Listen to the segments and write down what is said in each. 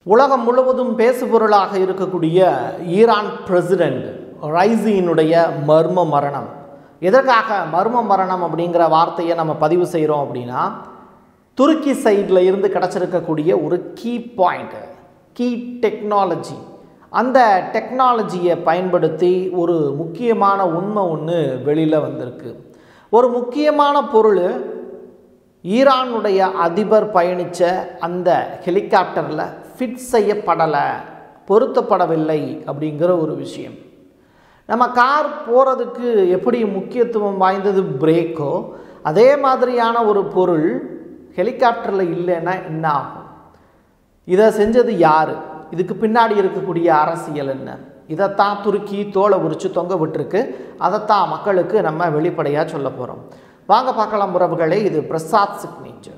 உலகம் முழுவதும் பேசுபொருளாக இருக்கக்கூடிய ஈரான் பிரசிடெண்ட் ரைசியினுடைய மர்ம மரணம் எதற்காக மர்ம மரணம் அப்படிங்கிற வார்த்தையை நம்ம பதிவு செய்கிறோம் அப்படின்னா துருக்கி சைடில் இருந்து கிடச்சிருக்கக்கூடிய ஒரு கீ பாயிண்ட் கீ டெக்னாலஜி அந்த டெக்னாலஜியை பயன்படுத்தி ஒரு முக்கியமான உண்மை ஒன்று வெளியில் வந்திருக்கு ஒரு முக்கியமான பொருள் ஈரானுடைய அதிபர் பயணித்த அந்த ஹெலிகாப்டரில் ஃபிட் செய்யப்படலை பொருத்தப்படவில்லை அப்படிங்கிற ஒரு விஷயம் நம்ம கார் போகிறதுக்கு எப்படி முக்கியத்துவம் வாய்ந்தது பிரேக்கோ அதே மாதிரியான ஒரு பொருள் ஹெலிகாப்டரில் இல்லைன்னா என்ன ஆகும் இதை செஞ்சது யார் இதுக்கு பின்னாடி இருக்கக்கூடிய அரசியல் என்ன இதைத்தான் துருக்கி தோலை உரித்து தொங்க விட்டுருக்கு அதைத்தான் மக்களுக்கு நம்ம வெளிப்படையாக சொல்ல போகிறோம் வாங்க பார்க்கலாம் உறவுகளே இது Prasad signature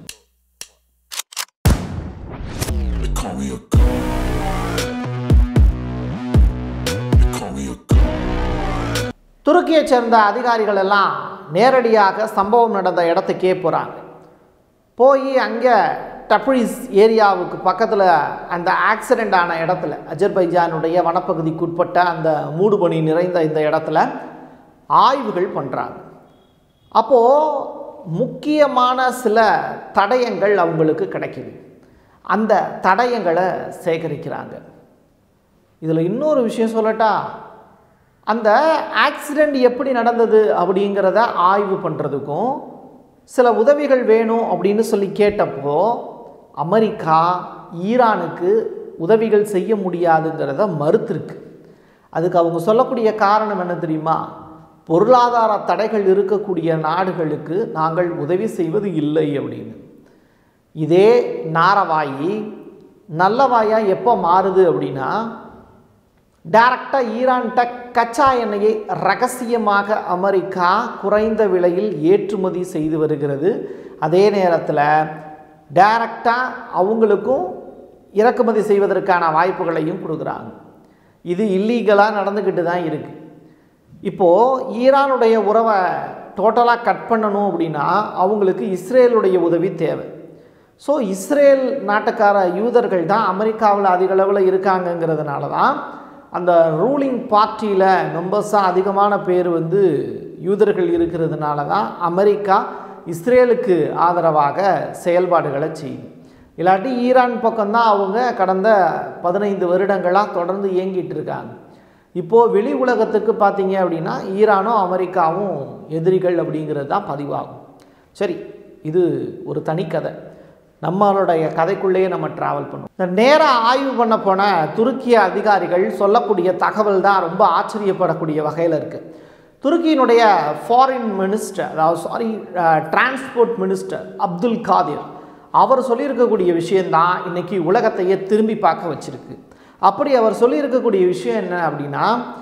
They call me a god. They call me a god. துருக்கியைச் சேர்ந்த அதிகாரிகள் எல்லாம் நேரடியாக சம்பவம் நடந்த இடத்துக்கே போகிறாங்க போய் அங்கே டப்ரிஸ் ஏரியாவுக்கு பக்கத்தில் அந்த ஆக்சிடெண்ட் ஆன இடத்துல அஜர்பைஜானுடைய வனப்பகுதிக்கு உட்பட்ட அந்த மூடுபனி நிறைந்த இந்த இடத்துல ஆய்வுகள் பண்ணுறாங்க அப்போது முக்கியமான சில தடயங்கள் அவங்களுக்கு கிடைக்குது அந்த தடயங்களை சேகரிக்கிறாங்க இதில் இன்னொரு விஷயம் சொல்லட்டா அந்த ஆக்சிடெண்ட் எப்படி நடந்தது அப்படிங்கிறத ஆய்வு பண்ணுறதுக்கும் சில உதவிகள் வேணும் அப்படின்னு சொல்லி கேட்டப்போ அமெரிக்கா ஈரானுக்கு உதவிகள் செய்ய முடியாதுங்கிறத மறுத்திருக்கு அதுக்கு அவங்க சொல்லக்கூடிய காரணம் என்ன தெரியுமா பொருளாதார தடைகள் இருக்கக்கூடிய நாடுகளுக்கு நாங்கள் உதவி செய்வது இல்லை அப்படின்னு இதே நாரவாயி நல்ல எப்போ மாறுது அப்படின்னா டைரக்டாக ஈரான்கிட்ட கச்சா எண்ணெயை ரகசியமாக அமெரிக்கா குறைந்த விலையில் ஏற்றுமதி செய்து வருகிறது அதே நேரத்தில் டைரக்டாக அவங்களுக்கும் இறக்குமதி செய்வதற்கான வாய்ப்புகளையும் கொடுக்குறாங்க இது இல்லீகலாக நடந்துக்கிட்டு தான் இருக்குது இப்போது ஈரானுடைய உறவை டோட்டலாக கட் பண்ணணும் அப்படின்னா அவங்களுக்கு இஸ்ரேலுடைய உதவி தேவை ஸோ இஸ்ரேல் நாட்டுக்கார யூதர்கள் தான் அமெரிக்காவில் அதிக அளவில் இருக்காங்கங்கிறதுனால தான் அந்த ரூலிங் பார்ட்டியில் மெம்பர்ஸாக அதிகமான பேர் வந்து யூதர்கள் இருக்கிறதுனால தான் அமெரிக்கா இஸ்ரேலுக்கு ஆதரவாக செயல்பாடுகளை செய்யும் இல்லாட்டி ஈரான் பக்கம்தான் அவங்க கடந்த பதினைந்து வருடங்களாக தொடர்ந்து இயங்கிட்டு இருக்காங்க இப்போது வெளி உலகத்துக்கு பார்த்தீங்க அப்படின்னா ஈரானும் அமெரிக்காவும் எதிரிகள் அப்படிங்கிறது தான் பதிவாகும் சரி இது ஒரு தனிக்கதை நம்மளுடைய கதைக்குள்ளேயே நம்ம ட்ராவல் பண்ணுவோம் இந்த நேராக ஆய்வு பண்ண போன துருக்கிய அதிகாரிகள் சொல்லக்கூடிய தகவல் தான் ரொம்ப ஆச்சரியப்படக்கூடிய வகையில் இருக்குது துருக்கியினுடைய ஃபாரின் மினிஸ்டர் அதாவது sorry transport minister Abdul Kadir அவர் சொல்லியிருக்கக்கூடிய விஷயந்தான் இன்றைக்கி உலகத்தையே திரும்பி பார்க்க வச்சிருக்கு அப்படி அவர் சொல்லியிருக்கக்கூடிய விஷயம் என்ன அப்படின்னா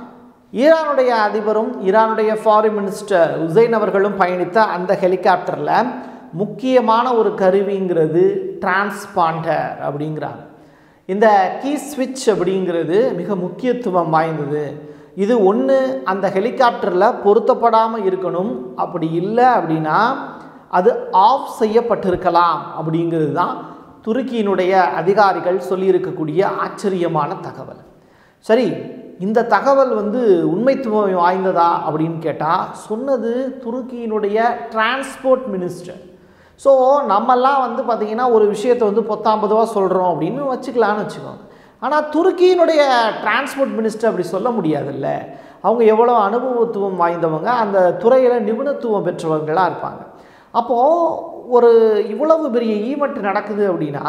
ஈரானுடைய அதிபரும் ஈரானுடைய ஃபாரின் மினிஸ்டர் உசைன் அவர்களும் பயணித்த அந்த ஹெலிகாப்டரில் முக்கியமான ஒரு கருவிங்கிறது டிரான்ஸ்பாண்டர் அப்படிங்கிறாங்க இந்த கீ ஸ்விட்ச் அப்படிங்கிறது மிக முக்கியத்துவம் வாய்ந்தது இது ஒன்று அந்த ஹெலிகாப்டரில் பொருத்தப்படாமல் இருக்கணும் அப்படி இல்லை அப்படின்னா அது ஆஃப் செய்யப்பட்டிருக்கலாம் அப்படிங்கிறது தான் துருக்கியினுடைய அதிகாரிகள் சொல்லியிருக்கக்கூடிய ஆச்சரியமான தகவல் சரி இந்த தகவல் வந்து உண்மைத்துவம் வாய்ந்ததா அப்படின்னு கேட்டால் சொன்னது துருக்கியினுடைய டிரான்ஸ்போர்ட் மினிஸ்டர் ஸோ நம்மெல்லாம் வந்து பார்த்திங்கன்னா ஒரு விஷயத்தை வந்து பொத்தாம்பதுவாக சொல்கிறோம் அப்படின்னு வச்சுக்கலான்னு வச்சுக்கோங்க ஆனால் துருக்கியினுடைய டிரான்ஸ்போர்ட் மினிஸ்டர் அப்படி சொல்ல முடியாதுல்ல அவங்க எவ்வளோ அனுபவத்துவம் வாய்ந்தவங்க அந்த துறையில் நிபுணத்துவம் பெற்றவங்களாக இருப்பாங்க அப்போது ஒரு இவ்வளவு பெரிய ஈவெண்ட் நடக்குது அப்படின்னா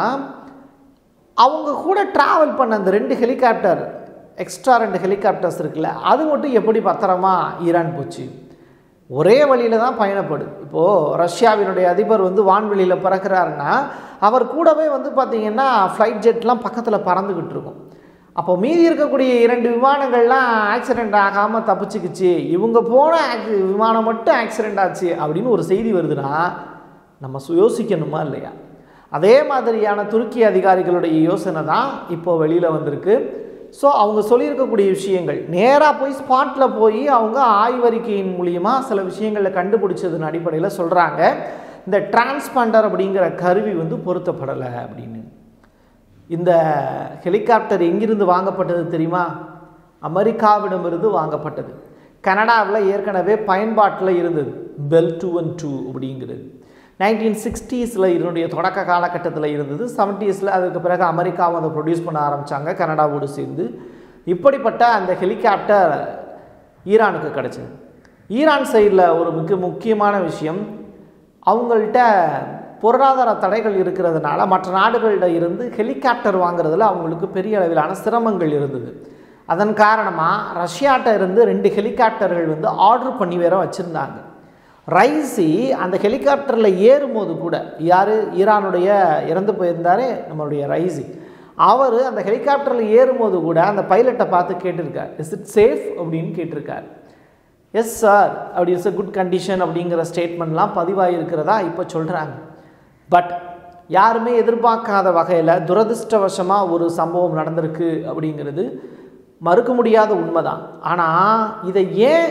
அவங்க கூட ட்ராவல் பண்ண அந்த ரெண்டு ஹெலிகாப்டர் எக்ஸ்ட்ரா ரெண்டு ஹெலிகாப்டர்ஸ் இருக்குல்ல அது மட்டும் எப்படி பத்திரமா ஈரான் போச்சு ஒரே வழியில் தான் பயணப்படுது இப்போது ரஷ்யாவினுடைய அதிபர் வந்து வான்வெளியில் பறக்கிறாருன்னா அவர் கூடவே வந்து பார்த்திங்கன்னா ஃப்ளைட் ஜெட்லாம் பக்கத்தில் பறந்துக்கிட்டு இருக்கும் அப்போ மீதி இருக்கக்கூடிய இரண்டு விமானங்கள்லாம் ஆக்சிடெண்ட் ஆகாமல் தப்பிச்சுக்குச்சு இவங்க போன ஆக்சி- விமானம் மட்டும் ஆக்சிடெண்ட் ஆச்சு அப்படின்னு ஒரு செய்தி வருதுன்னா நம்ம சு- யோசிக்கணுமா இல்லையா அதே மாதிரியான துருக்கி அதிகாரிகளுடைய யோசனை தான் இப்போ வெளியில் வந்திருக்கு ஸோ அவங்க சொல்லியிருக்கக்கூடிய விஷயங்கள் நேராக போய் ஸ்பாட்டில் போய் அவங்க ஆய்வறிக்கையின் மூலியமாக சில விஷயங்களை கண்டுபிடிச்சதன் அடிப்படையில் சொல்கிறாங்க இந்த டிரான்ஸ்பாண்டர் அப்படிங்கிற கருவி வந்து பொருத்தப்படலை அப்படின்னு இந்த ஹெலிகாப்டர் எங்கிருந்து வாங்கப்பட்டது தெரியுமா அமெரிக்காவிடமிருந்து வாங்கப்பட்டது கனடாவில் ஏற்கனவே பயன்பாட்டில் இருந்தது பெல் டூ ஒன் டூ அப்படிங்கிறது நைன்டீன் சிக்ஸ்டீஸில் இதனுடைய தொடக்க காலகட்டத்தில் இருந்தது செவன்ட்டீஸில் அதுக்கு பிறகு அமெரிக்காவும் அதை ப்ரொடியூஸ் பண்ண ஆரம்பித்தாங்க கனடாவோடு சேர்ந்து இப்படிப்பட்ட அந்த ஹெலிகாப்டர் ஈரானுக்கு கிடச்சிது ஈரான் சைடில் ஒரு மிக முக்கியமான விஷயம் அவங்கள்ட்ட பொருளாதார தடைகள் இருக்கிறதுனால மற்ற நாடுகளில் இருந்து ஹெலிகாப்டர் வாங்குறதுல அவங்களுக்கு பெரிய அளவிலான சிரமங்கள் இருந்தது அதன் காரணமாக ரஷ்யாட்ட இருந்து ரெண்டு ஹெலிகாப்டர்கள் வந்து ஆர்டர் பண்ணி வேற வச்சுருந்தாங்க ரைசி அந்த ஹெலிகாப்டரில் ஏறும்போது கூட யார் ஈரானுடைய இறந்து போயிருந்தாரே நம்மளுடைய ரைசி அவர் அந்த ஹெலிகாப்டரில் ஏறும்போது கூட அந்த பைலட்டை பார்த்து கேட்டிருக்கார் இஸ் இட் சேஃப் அப்படின்னு கேட்டிருக்கார் எஸ் சார் அப்படி இட்ஸ் a குட் கண்டிஷன் அப்படிங்கிற ஸ்டேட்மெண்ட்லாம் பதிவாகிருக்கிறதா இப்போ சொல்கிறாங்க பட் யாருமே எதிர்பார்க்காத வகையில் துரதிர்ஷ்டவசமாக ஒரு சம்பவம் நடந்திருக்கு அப்படிங்கிறது மறுக்க முடியாத உண்மைதான் ஆனால் இதை ஏன்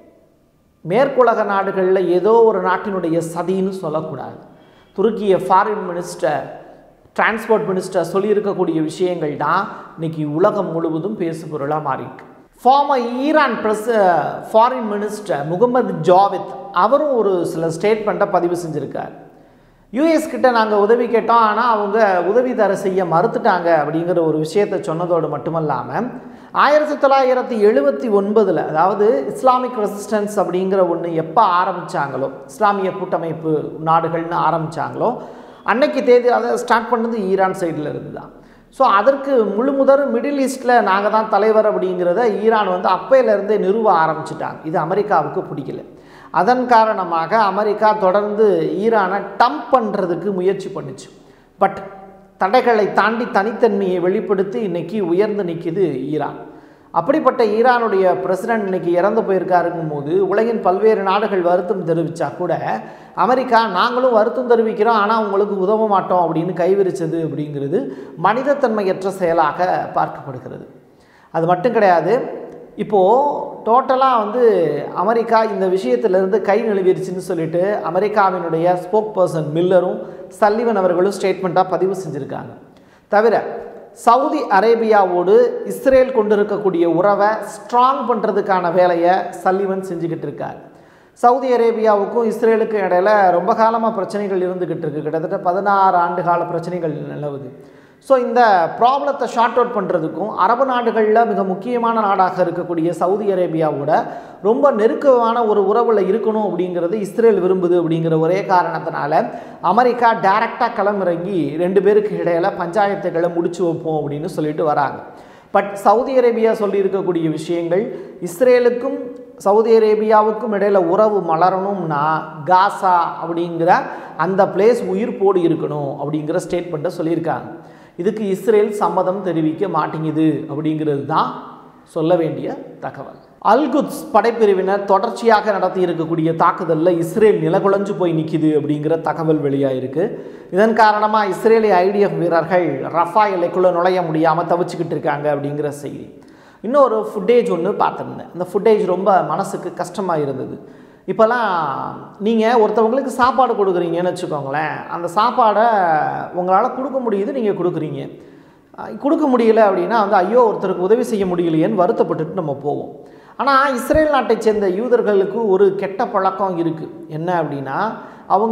மேற்குலக நாடுகளில் ஏதோ ஒரு நாட்டினுடைய சதின்னு சொல்லக்கூடாது துருக்கிய ஃபாரின் மினிஸ்டர் டிரான்ஸ்போர்ட் மினிஸ்டர் சொல்லியிருக்கக்கூடிய விஷயங்கள் தான் இன்னைக்கு உலகம் முழுவதும் பேசுபொருளாக மாறியிருக்கு former Iran press foreign minister Mohammad Javad அவரும் ஒரு சில ஸ்டேட்மெண்ட்டை பதிவு செஞ்சுருக்கார் யூஎஸ் கிட்ட நாங்கள் உதவி கேட்டோம் ஆனால் அவங்க உதவி தர செய்ய மறுத்துட்டாங்க அப்படிங்கிற ஒரு விஷயத்தை சொன்னதோடு மட்டுமல்லாமல் ஆயிரத்தி தொள்ளாயிரத்தி எழுபத்தி ஒன்பதில் அதாவது இஸ்லாமிக் ரெசிஸ்டன்ஸ் அப்படிங்கிற ஒன்று எப்போ ஆரம்பித்தாங்களோ இஸ்லாமிய கூட்டமைப்பு நாடுகள்னு ஆரம்பித்தாங்களோ அன்னைக்கு தேதி அதை ஸ்டார்ட் பண்ணது ஈரான் சைடில் இருந்து தான் ஸோ அதற்கு முழு முதல் மிடில் ஈஸ்டில் நாங்கள் தான் தலைவர் அப்படிங்கிறத ஈரான் வந்து அப்பையிலேருந்தே நிறுவ ஆரம்பிச்சிட்டாங்க இது அமெரிக்காவுக்கு பிடிக்கல அதன் காரணமாக அமெரிக்கா தொடர்ந்து ஈரானை டம்ப் பண்ணுறதுக்கு முயற்சி பண்ணுச்சு பட் தடைகளை தாண்டி தனித்தன்மையை வெளிப்படுத்தி இன்னைக்கு உயர்ந்து நிற்கிது ஈரான் அப்படிப்பட்ட ஈரானுடைய பிரசிடென்ட் இன்னைக்கு இறந்து போயிருக்காருங்கும் போது உலகின் பல்வேறு நாடுகள் வருத்தம் தெரிவித்தா கூட அமெரிக்கா நாங்களும் வருத்தம் தெரிவிக்கிறோம் ஆனால் உங்களுக்கு உதவ மாட்டோம் அப்படின்னு கைவிரிச்சது அப்படிங்கிறது மனிதத்தன்மையற்ற செயலாக பார்க்கப்படுகிறது அது மட்டும் கிடையாது இப்போது டோட்டலாக வந்து அமெரிக்கா இந்த விஷயத்திலிருந்து கை நழுவிருச்சுன்னு சொல்லிட்டு அமெரிக்காவினுடைய ஸ்போக் பர்சன் மில்லரும் சல்லிவன் அவர்களும் ஸ்டேட்மெண்ட்டாக பதிவு செஞ்சுருக்காங்க தவிர சவுதி அரேபியாவோடு இஸ்ரேல் கொண்டிருக்கக்கூடிய உறவை ஸ்ட்ராங் பண்ணுறதுக்கான வேலையை சல்லிவன் செஞ்சுக்கிட்டு இருக்கார் சவுதி அரேபியாவுக்கும் இஸ்ரேலுக்கும் இடையில ரொம்ப காலமாக பிரச்சனைகள் இருந்துக்கிட்டு இருக்கு கிட்டத்தட்ட பதினாறு ஆண்டு கால பிரச்சனைகள் நிலவுது ஸோ இந்த ப்ராப்ளத்தை ஷார்ட் அவுட் பண்ணுறதுக்கும் அரபு நாடுகளில் மிக முக்கியமான நாடாக இருக்கக்கூடிய சவுதி அரேபியாவோட ரொம்ப நெருக்கமான ஒரு உறவில் இருக்கணும் அப்படிங்கிறது இஸ்ரேல் விரும்புது அப்படிங்கிற ஒரே காரணத்தினால அமெரிக்கா டைரெக்டாக களமிறங்கி ரெண்டு பேருக்கு இடையில பஞ்சாயத்துகளை முடிச்சு வைப்போம் அப்படின்னு சொல்லிட்டு வராங்க பட் சவுதி அரேபியா சொல்லியிருக்கக்கூடிய விஷயங்கள் இஸ்ரேலுக்கும் சவுதி அரேபியாவுக்கும் இடையில உறவு மலரணும்னா காசா அப்படிங்கிற அந்த பிளேஸ் உயிர்ப்போடு இருக்கணும் அப்படிங்கிற ஸ்டேட்மெண்ட்டை சொல்லியிருக்காங்க இதுக்கு இஸ்ரேல் சம்மதம் தெரிவிக்க மாட்டேங்குது அப்படிங்கிறது தான் சொல்ல வேண்டிய தகவல் அல்குத்ஸ் படைப்பிரிவினர் தொடர்ச்சியாக நடத்தி இருக்கக்கூடிய தாக்குதலில் இஸ்ரேல் நிலகுலைஞ்சு போய் நிற்கிது அப்படிங்கிற தகவல் வெளியாயிருக்கு இதன் காரணமாக இஸ்ரேலிய ஐடிஎஃப் வீரர்கள் ரஃபா எல்லைக்குள்ளே நுழைய முடியாமல் தவிச்சுக்கிட்டு இருக்காங்க அப்படிங்கிற செய்தி இன்னொரு ஃபுட்டேஜ் ஒன்று பார்த்துருந்தேன் அந்த ஃபுட்டேஜ் ரொம்ப மனசுக்கு கஷ்டமாக இருந்தது இப்போல்லாம் நீங்கள் ஒருத்தவங்களுக்கு சாப்பாடு கொடுக்குறீங்கன்னு வச்சுக்கோங்களேன் அந்த சாப்பாடை உங்களால் கொடுக்க முடியுது நீங்கள் கொடுக்குறீங்க அஹ் கொடுக்க முடியல அப்படின்னா வந்து ஐயோ ஒருத்தருக்கு உதவி செய்ய முடியலையேன்னு வருத்தப்பட்டுட்டு நம்ம போவோம் ஆனால் இஸ்ரேல் நாட்டை சேர்ந்த யூதர்களுக்கு ஒரு கெட்ட பழக்கம் இருக்குது என்ன அப்படின்னா அவங்க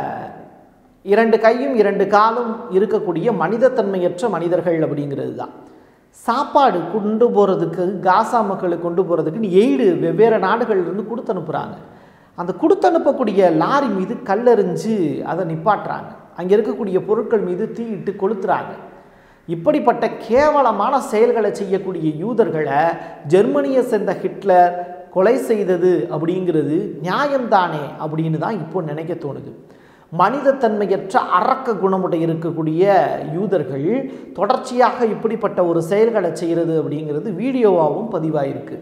இரண்டு கையும் இரண்டு காலும் இருக்கக்கூடிய மனிதத்தன்மையற்ற மனிதர்கள் அப்படிங்கிறது தான் சாப்பாடு கொண்டு போகிறதுக்கு காசா மக்களுக்கு கொண்டு போகிறதுக்கு எய்டு வெவ்வேறு நாடுகள்லேருந்து கொடுத்து அனுப்புகிறாங்க அந்த கொடுத்து அனுப்பக்கூடிய லாரி மீது கல்லெறிஞ்சு அதை நிப்பாட்டுறாங்க அங்கே இருக்கக்கூடிய பொருட்கள் மீது தீயிட்டு கொளுத்துறாங்க இப்படிப்பட்ட கேவலமான செயல்களை செய்யக்கூடிய யூதர்களை ஜெர்மனியை சேர்ந்த ஹிட்லர் கொலை செய்தது அப்படிங்கிறது நியாயம்தானே அப்படின்னு தான் இப்போ நினைக்க தோணுது மனிதத்தன்மையற்ற அரக்க குணமுடைய இருக்கக்கூடிய யூதர்கள் தொடர்ச்சியாக இப்படிப்பட்ட ஒரு செயல்களை செய்கிறது அப்படிங்கிறது வீடியோவாகவும் பதிவாயிருக்கு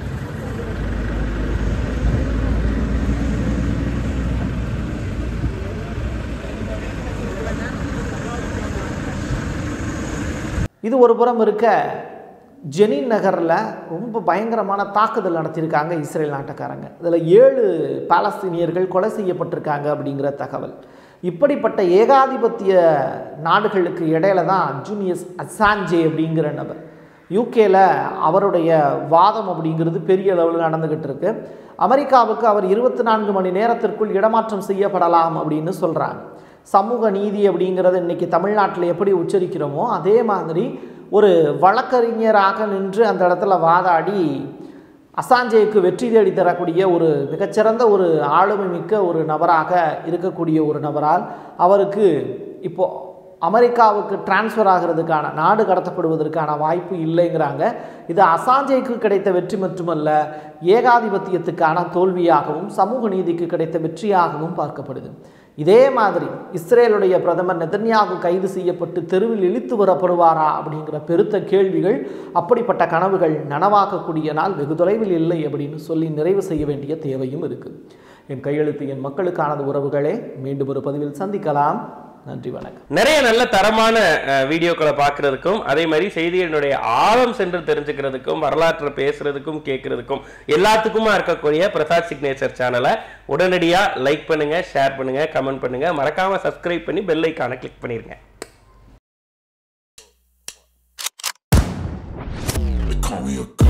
இது ஒரு புறம் இருக்க ஜெனின் நகரில் ரொம்ப பயங்கரமான தாக்குதல் நடத்தியிருக்காங்க இஸ்ரேல் நாட்டுக்காரங்க இதில் ஏழு பாலஸ்தீனியர்கள் கொலை செய்யப்பட்டிருக்காங்க அப்படிங்கிற தகவல் இப்படிப்பட்ட ஏகாதிபத்திய நாடுகளுக்கு இடையில தான் ஜூனியஸ் அசாஞ்சே அப்படிங்கிற நபர் யூகேல அவருடைய வாதம் அப்படிங்கிறது பெரிய அளவில் நடந்துக்கிட்டு இருக்கு அமெரிக்காவுக்கு அவர் இருபத்தி நான்கு மணி நேரத்திற்குள் இடமாற்றம் செய்யப்படலாம் அப்படின்னு சொல்கிறாங்க சமூக நீதி அப்படிங்கிறத இன்னைக்கு தமிழ்நாட்டில் எப்படி உச்சரிக்கிறோமோ அதே மாதிரி ஒரு வழக்கறிஞராக நின்று அந்த இடத்துல வாதாடி அசாஞ்சேக்கு வெற்றி தேடி தரக்கூடிய ஒரு மிகச்சிறந்த ஒரு ஆளுமை மிக்க ஒரு நபராக இருக்கக்கூடிய ஒரு நபரால் அவருக்கு இப்போ அமெரிக்காவுக்கு டிரான்ஸ்ஃபர் ஆகிறதுக்கான நாடு கடத்தப்படுவதற்கான வாய்ப்பு இல்லைங்கிறாங்க இது அசாஞ்சேக்கு கிடைத்த வெற்றி மட்டுமல்ல ஏகாதிபத்தியத்துக்கான தோல்வியாகவும் சமூக நீதிக்கு கிடைத்த வெற்றியாகவும் பார்க்கப்படுது இதே மாதிரி இஸ்ரேலுடைய பிரதமர் நெதன்யாகு கைது செய்யப்பட்டு தெருவில் இழுத்து வரப்படுவாரா அப்படிங்கிற பெருத்த கேள்விகள் அப்படிப்பட்ட கனவுகள் நனவாக்கக்கூடிய நாள் வெகு தொலைவில் இல்லை அப்படின்னு சொல்லி நிறைவு செய்ய வேண்டிய தேவையும் இருக்குது என் கையெழுத்து என் மக்களுக்கானது உறவுகளே மீண்டும் ஒரு பதிவில் சந்திக்கலாம் நன்றி வணக்கம் நிறைய நல்ல தரமான அஹ், வீடியோக்களை பார்க்கறதுக்கும் அதே மாதிரி செய்திகளினுடைய ஆழம் சென்று தெரிஞ்சுக்கிறதுக்கும் வரலாற்றை பேசுறதுக்கும் கேட்கறதுக்கும் எல்லாத்துக்குமா இருக்கக்கூடிய பிரசாத் சிக்னேச்சர் சேனலை உடனடியா லைக் பண்ணுங்க ஷேர் பண்ணுங்க கமெண்ட் பண்ணுங்க மறக்காம சப்ஸ்கிரைப் பண்ணி பெல் ஐக்கானை கிளிக் பண்ணிருங்க They call me a god.